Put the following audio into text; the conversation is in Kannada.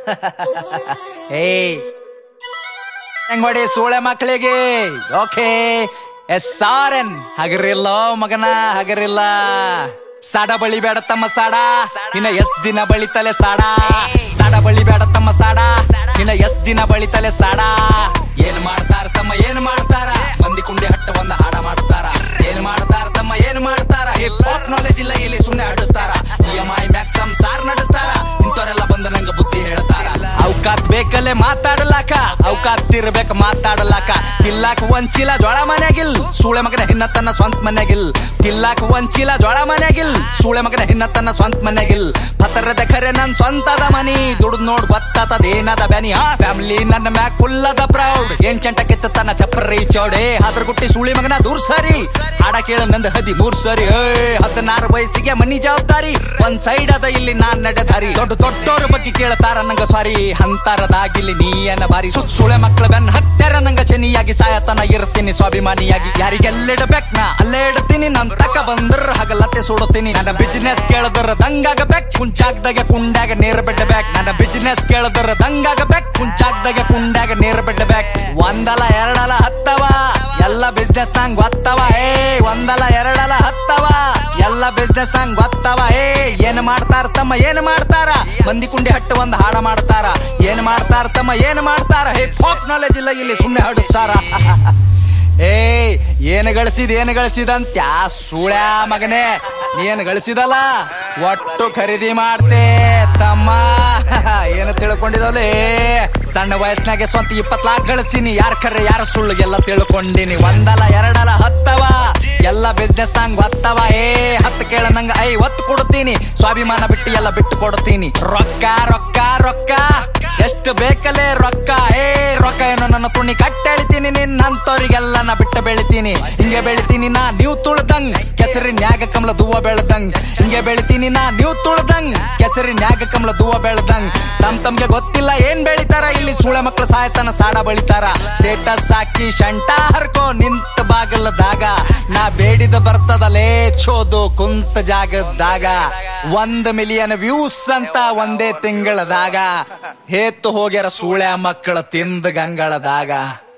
ಏಯ್ ಹೆಂಗ್ ಮಾಡಿ ಸೂಳೆ ಮಕ್ಕಳಿಗೆ ಓಕೆ ಎಸ್ ಆರ್ ಎನ್ ಹಗರಿಲ್ಲ ಮಗನ ಹಗರಿಲ್ಲ ಸಾಡ ಬಳಿ ಬೇಡ ತಮ್ಮ ಸಾಡ ಇನ್ನ ಎಷ್ಟ್ ದಿನ ಬಳಿತಲೆ ಸಾಡ ಸಾಡ ಬಳಿ ಬೇಡ ತಮ್ಮ ಸಾಡ ಇನ್ನ ಎಷ್ಟ್ ದಿನ ಬಳಿತಲೆ ಸಾಡ ಏನ್ ಮಾಡ್ತಾರ ತಮ್ಮ ಏನ್ ಮಾಡ್ತಾರ ಮಂದಿ ಕುಂಡಿ ಹಟ್ಟ ಒಂದ ಹಾಡ ಮಾಡ್ತಾರ ಏನ್ ಮಾಡ್ತಾರ ತಮ್ಮ ಏನ್ ಮಾಡ್ತಾರ ಹಿಪ್ ಹಾಪ್ ನಾಲೆಜ್ ಇಲ್ಲ ಇಲ್ಲಿ ಸುಮ್ನೆ ಆಡಿಸ್ತಾರ ಇ ಎಂ ಐ ಮ್ಯಾಕ್ಸ್ ಸಂಸಾರ ನಡೆಸ್ತಾರ ಇಂಥವ್ರೆಲ್ಲ ಬಂದು ನಂಗ ಬುದ್ಧಿ ಹೇಳ್ತಾರ ಅವಕಾತ್ ಬೇಕಲ್ಲೇ ಮಾತಾಡಲಾಕ ಅವಕಾತ್ ಇರ್ಬೇಕ ಮಾತಾಡಲಾಕ ತಿಲ್ಲಾಕ ಒಂದ್ ಚೀಲ ಜೋಳ ಮನ್ಯಾಗಿಲ್ ಸೂಳೆ ಮಗನ ಹಿನ್ನ ತನ್ನ ಸ್ವಂತ ಮನ್ಯಾಗಿಲ್ ತಿಲ್ಲಾಕ ಒಂದ್ ಚೀಲ ಜೋಳ ಮನ್ಯಾಗಿಲ್ ಸೂಳೆ ಮಗನ ಹಿನ್ನ ತನ್ನ ಸ್ವಂತ ಮನ್ಯಾಗಿಲ್ ಪತರದ ಖರೆ ನನ್ ಸ್ವಂತದ ಮನಿ ದುಡ್ದು ನೋಡ್ ಗೊತ್ತಾತದ ಏನದ ಬ್ಯಾನಿ ಆ ಫ್ಯಾಮಿಲಿ ನನ್ನ ಮ್ಯಾಕ್ ಫುಲ್ ಅದ ಪ್ರೌಡ್ ಏನ್ ಚಂಟ ಕಿತ್ತ ತನ್ನ ಚಪ್ಪರಿ ಚೌಡೆ ಅದ್ರ ಗುಟ್ಟಿ ಸೂಳಿ ಮಗನ ದೂರ್ ಸರಿ ಹಾಡ ಕೇಳ ನಂದ ಹದಿ ಮೂರ್ ಸರಿ ಏ ಹದಿನಾರು ವಯಸ್ಸಿಗೆ ಮನಿ ಜವಾಬ್ದಾರಿ ಒಂದ್ ಸೈಡ್ ಅದ ಇಲ್ಲಿ ನಾನ್ ನಡೆದಾರಿ ದೊಡ್ಡ ದೊಡ್ಡೋರ ಬಗ್ಗೆ ಕೇಳ್ತಾರ ನಂಗ ಸಾರಿ ಅಂತರದಾಗಿಲ್ಲಿ ನೀಯನ ಬಾರಿ ಸುತ್ ಸುಳೆ ಮಕ್ಕಳ ಬೆನ್ ಹತ್ಯಾರ ನಂಗ ಚೆನ್ನಿಯಾಗಿ ಸಾಯತನ ಇರ್ತೀನಿ ಸ್ವಾಭಿಮಾನಿಯಾಗಿ ಯಾರಿಗೆಲ್ಲಿಡಬೇಕ್ ನಾ ಅಲ್ಲೇ ಇಡ್ತೀನಿ ನನ್ ತಕ ಬಂದ್ರ ಹಗಲತ್ತೆ ಸುಡುತ್ತೀನಿ ನನ್ನ ಬಿಸಿನೆಸ್ ಕೇಳದ್ರ ದಂಗಾಗಬೇಕ್ ಕುಂಚಾಗ್ದಾಗ ಕುಂಡಾಗ ನೇರ ಬಿಡ್ಬೇಕ್ ನನ್ನ ಬಿಸಿನೆಸ್ ಕೇಳದ್ರ ದಂಗಾಗಬೇಕ್ ಕುಂಚಾಗ್ದಾಗ ಕುಂಡಾಗ ನೇರ ಬಿಡ್ಬೇಕ್ ಒಂದಲ ಎರಡಲ ಹತ್ತವ ಎಲ್ಲ ಬಿಸ್ನೆಸ್ ನಂಗ್ ಗೊತ್ತವ ಏ ಒಂದಲ ಎರಡಲ ಹತ್ತವ ಎಲ್ಲ ಬಿಸ್ನೆಸ್ ನಂಗ್ ಗೊತ್ತವ ಏ ಏನ್ ಮಾಡ್ತಾರ ತಮ್ಮ ಏನ್ ಮಾಡ್ತಾರ ಮಂದಿ ಕುಂಡಿ ಹಟ್ಟು ಒಂದ್ ಹಾಡ ಮಾಡ್ತಾರ ಏನ್ ಮಾಡ್ತಾರ ತಮ್ಮ ಏನ್ ಮಾಡ್ತಾರ ಹಿಪ್ ಹಾಪ್ ನಾಲೆಜ್ ಇಲ್ಲ ಇಲ್ಲಿ ಸುಮ್ನೆ ಹಾಡಿಸ್ತಾರ ಏ ಏನ್ ಗಳಿಸಿದ ಏನ್ ಗಳಿಸಿದಂತ ಸೂಳ್ಯಾ ಮಗನೇ ನೀನ್ ಗಳಿಸಿದಲ್ಲ ಒಟ್ಟು ಖರೀದಿ ಮಾಡ್ತೆ ತಮ್ಮ ಏನ ತಿಳ್ಕೊಂಡಿದಲೇ ಸಣ್ಣ ವಯಸ್ಸಿನಾಗೆ ಸ್ವಂತ ಇಪ್ಪತ್ ಲಾಕ್ ಗಳಿಸಿನಿ ಯಾರ ಕರ್ರೆ ಯಾರ ಸುಳ್ಳು ಎಲ್ಲ ತಿಳ್ಕೊಂಡಿನಿ ಒಂದಲ ಎರಡಲ ಹತ್ತವ ಎಲ್ಲ ಬಿಸ್ನೆಸ್ ನಂಗ್ ಗೊತ್ತವ ಏ ಹತ್ತು ಕೇಳ ನಂಗ ಐ ಒತ್ತು ಕೊಡ್ತೀನಿ ಸ್ವಾಭಿಮಾನ ಬಿಟ್ಟು ಎಲ್ಲ ಬಿಟ್ಟು ಕೊಡ್ತೀನಿ ರೊಕ್ಕ ರೊಕ್ಕ ರೊಕ್ಕ ಎಷ್ಟು ಬೇಕಲೇ ರೊಕ್ಕ ಏ ರೊಕ್ಕ ಏನೋ ನನ್ನ ತುಣಿ ಕಟ್ಟೆಳಿತೀನಿ ನಿನ್ನಂತವ್ರಿಗೆಲ್ಲ ನಾ ಬಿಟ್ಟು ಬೆಳಿತೀನಿ ಹಿಂಗೆ ಬೆಳಿತೀನಿ ನಾ ನೀವು ತುಳ್ದಂಗ್ ಕೆಸರಿನ್ಯಾಗ ಕಮಲ ದೂವ ಬೆಳ್ದಂಗ್ ಹಿಂಗೆ ಬೆಳಿತೀನಿ ನಾ ನೀವು ತುಳ್ದಂಗ್ ಕೆಸರಿನ್ಯಾಗ ಕಮಲ ದೂವ ಬೆಳ್ದಂಗ್ ತಮ್ ತಮ್ಗೆ ಗೊತ್ತಿಲ್ಲ ಏನ್ ಬೆಳಿತಾರ ಇಲ್ಲಿ ಸೂಳೆ ಮಕ್ಳು ಸಾಯ್ತನ ಸಾಡ ಬಳಿತಾರ ಸ್ಟೇಟಸ್ ಹಾಕಿ ಶಂಟ ಹರ್ಕೋ ನಿಂತ ಬಾಗಲದಾಗ ನಾ ಬೇಡಿದ ಬರ್ತದಲೇ ಚೋದು ಕುಂತ ಜಾಗದಾಗ ಒಂದ್ ಮಿಲಿಯನ್ ವ್ಯೂಸ್ ಅಂತ ಒಂದೇ ತಿಂಗಳದಾಗ ಹೇತ್ತು ಹೋಗ್ಯಾರ ಸೂಳೆ ಮಕ್ಕಳ ತಿಂದ ಗಂಗಳದಾಗ